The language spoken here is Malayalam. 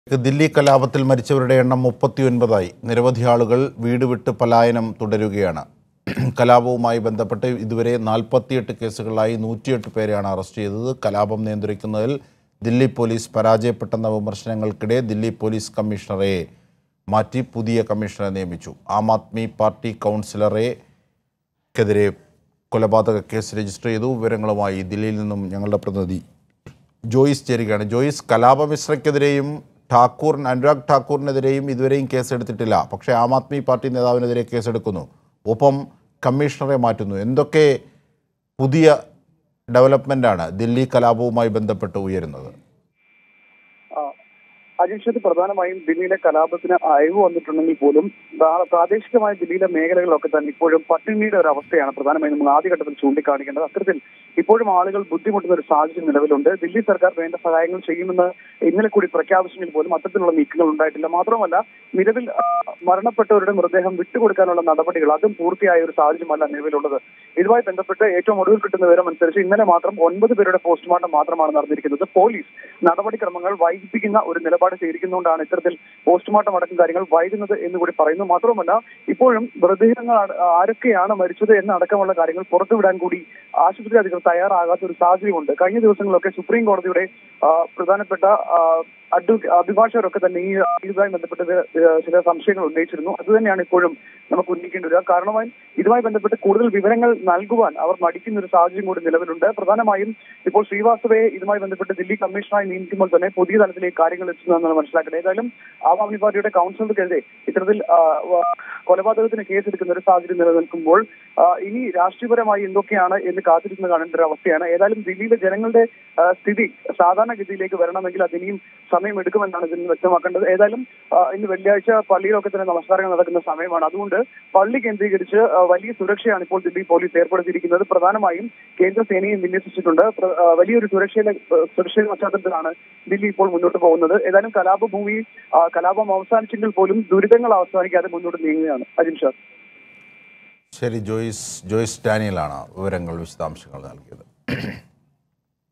ദില്ലി കലാപത്തിൽ മരിച്ചവരുടെ എണ്ണം മുപ്പത്തിയൊൻപതായി നിരവധി ആളുകൾ വീട് വിട്ട് പലായനം തുടരുകയാണ് കലാപവുമായി ബന്ധപ്പെട്ട് ഇതുവരെ നാൽപ്പത്തിയെട്ട് കേസുകളിലായി നൂറ്റിയെട്ട് പേരെയാണ് അറസ്റ്റ് ചെയ്തത് കലാപം നിയന്ത്രിക്കുന്നതിൽ ദില്ലി പോലീസ് പരാജയപ്പെട്ടെന്ന വിമർശനങ്ങൾക്കിടെ ദില്ലി പോലീസ് കമ്മീഷണറെ മാറ്റി പുതിയ കമ്മീഷണറെ നിയമിച്ചു ആം ആദ്മി പാർട്ടി കൗൺസിലറെ ക്കെതിരെ കൊലപാതക കേസ് രജിസ്റ്റർ ചെയ്തു വിവരങ്ങളുമായി ദില്ലിയിൽ നിന്നും ഞങ്ങളുടെ പ്രതിനിധി ജോയിസ് ചേരുകയാണ് ജോയിസ് കലാപമിശ്രയ്ക്കെതിരെയും ഠാക്കൂർ അനുരാഗ് ഠാക്കൂറിനെതിരെയും ഇതുവരെയും കേസെടുത്തിട്ടില്ല പക്ഷേ ആം ആദ്മി പാർട്ടി നേതാവിനെതിരെ കേസെടുക്കുന്നു ഒപ്പം കമ്മീഷണറെ മാറ്റുന്നു എന്തൊക്കെ പുതിയ ഡെവലപ്മെൻ്റാണ് ദില്ലി കലാപവുമായി ബന്ധപ്പെട്ട് ഉയരുന്നത് അജീഷത്ത് പ്രധാനമായും ദില്ലിയിലെ കലാപത്തിന് അയവ് വന്നിട്ടുണ്ടെങ്കിൽ പോലും പ്രാ- പ്രാദേശികമായ ദില്ലിയിലെ മേഖലകളിലൊക്കെ തന്നെ ഇപ്പോഴും പട്ടിണിയുടെ ഒരു അവസ്ഥയാണ് പ്രധാനമായും നമ്മൾ ആദ്യഘട്ടത്തിൽ ചൂണ്ടിക്കാണിക്കേണ്ടത് അത്തരത്തിൽ ഇപ്പോഴും ആളുകൾ ബുദ്ധിമുട്ടുന്ന ഒരു സാഹചര്യം നിലവിലുണ്ട് ദില്ലി സർക്കാർ വേണ്ട സഹായങ്ങൾ ചെയ്യുമെന്ന് ഇന്നലെ കൂടി പ്രഖ്യാപിച്ചെങ്കിൽ പോലും അത്തരത്തിലുള്ള നീക്കങ്ങൾ ഉണ്ടായിട്ടില്ല മാത്രമല്ല നിലവിൽ ആ, മരണപ്പെട്ടവരുടെ മൃതദേഹം വിട്ടുകൊടുക്കാനുള്ള നടപടികൾ അതും പൂർത്തിയായ ഒരു സാഹചര്യമല്ല നിലവിലുള്ളത് ഇതുമായി ബന്ധപ്പെട്ട് ഏറ്റവും ഒടുവിൽ കിട്ടുന്ന വിവരം അനുസരിച്ച് ഇന്നലെ മാത്രം ഒൻപത് പേരുടെ പോസ്റ്റ്മോർട്ടം മാത്രമാണ് നടന്നിരിക്കുന്നത് പോലീസ് നടപടിക്രമങ്ങൾ വൈകിപ്പിക്കുന്ന ഒരു നിലപാട് സ്വീകരിക്കുന്നതുകൊണ്ടാണ് ഇത്തരത്തിൽ പോസ്റ്റ്മോർട്ടം അടക്കം കാര്യങ്ങൾ വൈകുന്നത് എന്ന് കൂടി പറയുന്നു മാത്രമല്ല ഇപ്പോഴും മൃതദേഹങ്ങൾ ആ- ആരൊക്കെയാണ് മരിച്ചത് എന്ന അടക്കമുള്ള കാര്യങ്ങൾ പുറത്തുവിടാൻ കൂടി ആശുപത്രി അധികൃതർ തയ്യാറാകാത്ത ഒരു സാഹചര്യമുണ്ട് കഴിഞ്ഞ ദിവസങ്ങളിലൊക്കെ സുപ്രീം കോടതിയുടെ ആ, പ്രധാനപ്പെട്ട ആ, അഡ്വ അഭിഭാഷകരൊക്കെ തന്നെ ഈ ഇതുമായി ബന്ധപ്പെട്ട് ഇത്, ഏഹ്, ചില സംശയങ്ങൾ ഉന്നയിച്ചിരുന്നു അത് തന്നെയാണ് ഇപ്പോഴും നമുക്ക് ഉന്നയിക്കേണ്ടി വരിക കാരണമായി ഇതുമായി ബന്ധപ്പെട്ട് കൂടുതൽ വിവരങ്ങൾ നൽകുവാൻ അവർ മടിക്കുന്ന ഒരു സാഹചര്യം കൂടി നിലവിലുണ്ട് പ്രധാനമായും ഇപ്പോൾ ശ്രീവാസ്തവയെ ഇതുമായി ബന്ധപ്പെട്ട് ദില്ലി കമ്മീഷണറായി നിയമിക്കുമ്പോൾ തന്നെ പുതിയ തലത്തിലേക്ക് കാര്യങ്ങൾ എത്തുന്നതെന്നാണ് മനസ്സിലാക്കുന്നത് ഏതായാലും ആം ആദ്മി പാർട്ടിയുടെ കൗൺസിലർക്കെതിരെ ഇത്തരത്തിൽ ആ, വ- കൊലപാതകത്തിന് കേസെടുക്കുന്ന ഒരു സാഹചര്യം നിലനിൽക്കുമ്പോൾ ആ, ഇനി രാഷ്ട്രീയപരമായി എന്തൊക്കെയാണ് എന്ന് കാത്തിരുന്ന് കാണേണ്ട ഒരു അവസ്ഥയാണ് ഏതായാലും ദില്ലിയിലെ ജനങ്ങളുടെ ആ, സ്ഥിതി സാധാരണഗതിയിലേക്ക് വരണമെങ്കിൽ അത് ഇനിയും സമയമെടുക്കുമെന്നാണ് ഇതിൽ നിന്ന് വ്യക്തമാക്കേണ്ടത് ഏതായാലും ആ, ഇന്ന് വെള്ളിയാഴ്ച പള്ളിയിലൊക്കെ തന്നെ നമസ്കാരങ്ങൾ നടക്കുന്ന സമയമാണ് അതുകൊണ്ട് പള്ളി കേന്ദ്രീകരിച്ച് ആ, വലിയ സുരക്ഷയാണ് ഇപ്പോൾ ദില്ലി പോലീസ് ഏർപ്പെടുത്തിയിരിക്കുന്നത് പ്രധാനമായും കേന്ദ്ര സേനയും വിന്യസിച്ചിട്ടുണ്ട് പ്ര- ആ, വലിയൊരു സുരക്ഷയിലെ ആ, സുരക്ഷയുടെ പശ്ചാത്തലത്തിലാണ് ദില്ലി ഇപ്പോൾ മുന്നോട്ട് പോകുന്നത് ഏതായാലും കലാപഭൂമി ആ, കലാപം അവസാനിച്ചെങ്കിൽ പോലും ദുരിതങ്ങൾ അവസാനിക്കാതെ മുന്നോട്ട് നീങ്ങുകയാണ് അജിൻ ഷാ ശരി ജോയിസ് ജോയിസ് ഡാനിയലാണ് വിവരങ്ങൾ വിശദാംശങ്ങൾ നൽകിയത്